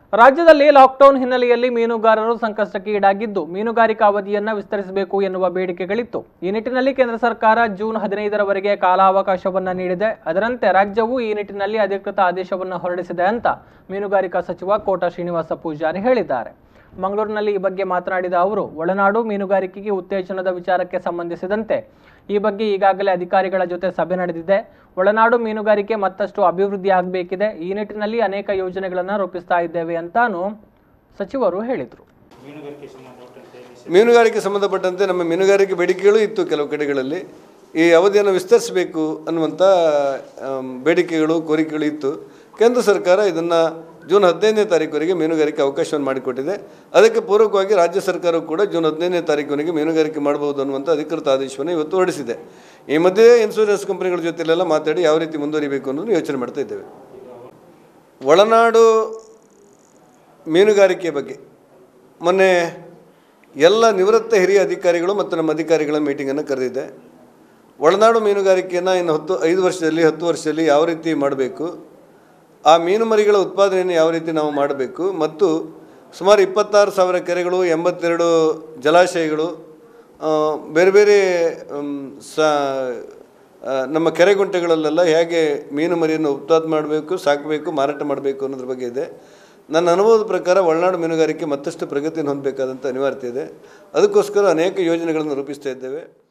ರಾಜ್ಯದಲ್ಲಿ ಲಾಕ್ಡೌನ್ ಹಿನ್ನೆಲೆಯಲ್ಲಿ ಮೀನುಗಾರರು ಸಂಕಷ್ಟಕ್ಕೆ ಈಡಾಗಿದ್ದು ಮೀನುಗಾರಿಕಾ ಅವಧಿಯನ್ನ ವಿಸ್ತರಿಸಬೇಕು ಎನ್ನುವ ಬೇಡಿಕೆಗಳಿತ್ತು ಈ ನಿಟ್ಟಿನಲ್ಲಿ ಕೇಂದ್ರ ಸರ್ಕಾರ ಜೂನ್ ಹದಿನೈದರವರೆಗೆ ಕಾಲಾವಕಾಶವನ್ನ ನೀಡಿದೆ ಅದರಂತೆ ರಾಜ್ಯವು ಈ ನಿಟ್ಟಿನಲ್ಲಿ ಅಧಿಕೃತ ಆದೇಶವನ್ನು ಹೊರಡಿಸಿದೆ ಅಂತ ಮೀನುಗಾರಿಕಾ ಸಚಿವ ಕೋಟ ಶ್ರೀನಿವಾಸ ಪೂಜಾರಿ ಹೇಳಿದ್ದಾರೆ ಮಂಗಳೂರಿನಲ್ಲಿ ಈ ಬಗ್ಗೆ ಮಾತನಾಡಿದ ಅವರು ಒಳನಾಡು ಮೀನುಗಾರಿಕೆಗೆ ಉತ್ತೇಜನದ ವಿಚಾರಕ್ಕೆ ಸಂಬಂಧಿಸಿದಂತೆ ಈ ಬಗ್ಗೆ ಈಗಾಗಲೇ ಅಧಿಕಾರಿಗಳ ಜೊತೆ ಸಭೆ ನಡೆದಿದೆ ಒಳನಾಡು ಮೀನುಗಾರಿಕೆ ಮತ್ತಷ್ಟು ಅಭಿವೃದ್ಧಿ ಆಗಬೇಕಿದೆ ಈ ನಿಟ್ಟಿನಲ್ಲಿ ಅನೇಕ ಯೋಜನೆಗಳನ್ನು ರೂಪಿಸ್ತಾ ಇದ್ದೇವೆ ಅಂತಾನು ಸಚಿವರು ಹೇಳಿದರು ಮೀನುಗಾರಿಕೆ ಸಂಬಂಧಪಟ್ಟಂತೆ ನಮ್ಮ ಮೀನುಗಾರಿಕೆ ಬೇಡಿಕೆಗಳು ಇತ್ತು ಕೆಲವು ಕಡೆಗಳಲ್ಲಿ ಈ ಅವಧಿಯನ್ನು ವಿಸ್ತರಿಸಬೇಕು ಅನ್ನುವಂಥ ಆಮ್, ಬೇಡಿಕೆಗಳು ಕೋರಿಕೆಗಳು ಇತ್ತು ಕೇಂದ್ರ ಸರ್ಕಾರ ಇದನ್ನು ಜೂನ್ ಹದಿನೈದನೇ ತಾರೀಕುವರೆಗೆ ಮೀನುಗಾರಿಕೆ ಅವಕಾಶವನ್ನು ಮಾಡಿಕೊಟ್ಟಿದೆ ಅದಕ್ಕೆ ಪೂರಕವಾಗಿ ರಾಜ್ಯ ಸರ್ಕಾರವು ಕೂಡ ಜೂನ್ ಹದಿನೈದನೇ ತಾರೀಕುವರೆಗೆ ಮೀನುಗಾರಿಕೆ ಮಾಡಬಹುದು ಅನ್ನುವಂಥ ಅಧಿಕೃತ ಆದೇಶವನ್ನು ಇವತ್ತು ಹೊರಡಿಸಿದೆ ಈ ಮಧ್ಯೆ ಇನ್ಶೂರೆನ್ಸ್ ಕಂಪನಿಗಳ ಜೊತೆಲೆಲ್ಲ ಮಾತಾಡಿ ಯಾವ ರೀತಿ ಮುಂದುವರಿಬೇಕು ಅನ್ನೋದು ಯೋಚನೆ ಮಾಡ್ತಾ ಇದ್ದೇವೆ ಒಳನಾಡು ಮೀನುಗಾರಿಕೆ ಬಗ್ಗೆ ಮೊನ್ನೆ ಎಲ್ಲ ನಿವೃತ್ತ ಹಿರಿಯ ಅಧಿಕಾರಿಗಳು ಮತ್ತು ನಮ್ಮ ಅಧಿಕಾರಿಗಳ ಮೀಟಿಂಗನ್ನು ಕರೆದಿದ್ದೆ ಒಳನಾಡು ಮೀನುಗಾರಿಕೆಯನ್ನು ಇನ್ನು ಹತ್ತು ಐದು ವರ್ಷದಲ್ಲಿ ಹತ್ತು ವರ್ಷದಲ್ಲಿ ಯಾವ ರೀತಿ ಮಾಡಬೇಕು ಆ ಮೀನು ಮರಿಗಳ ಉತ್ಪಾದನೆಯನ್ನು ಯಾವ ರೀತಿ ನಾವು ಮಾಡಬೇಕು ಮತ್ತು ಸುಮಾರು ಇಪ್ಪತ್ತಾರು ಸಾವಿರ ಕೆರೆಗಳು ಎಂಬತ್ತೆರಡು ಜಲಾಶಯಗಳು ಆ, ಬೇರೆ ಬೇರೆ ಮ್, ಸ ಆ, ನಮ್ಮ ಕೆರೆಗುಂಟೆಗಳಲ್ಲೆಲ್ಲ ಹೇಗೆ ಮೀನು ಮರಿಯನ್ನು ಉತ್ಪಾದನೆ ಮಾಡಬೇಕು ಸಾಕಬೇಕು ಮಾರಾಟ ಮಾಡಬೇಕು ಅನ್ನೋದ್ರ ಬಗ್ಗೆ ಇದೆ ನನ್ನ ಅನುಭವದ ಪ್ರಕಾರ ಒಳನಾಡು ಮೀನುಗಾರಿಕೆ ಮತ್ತಷ್ಟು ಪ್ರಗತಿಯನ್ನು ಹೊಂದಬೇಕಾದಂಥ ಅನಿವಾರ್ಯತೆ ಇದೆ ಅದಕ್ಕೋಸ್ಕರ ಅನೇಕ ಯೋಜನೆಗಳನ್ನು ರೂಪಿಸ್ತಾ ಇದ್ದೇವೆ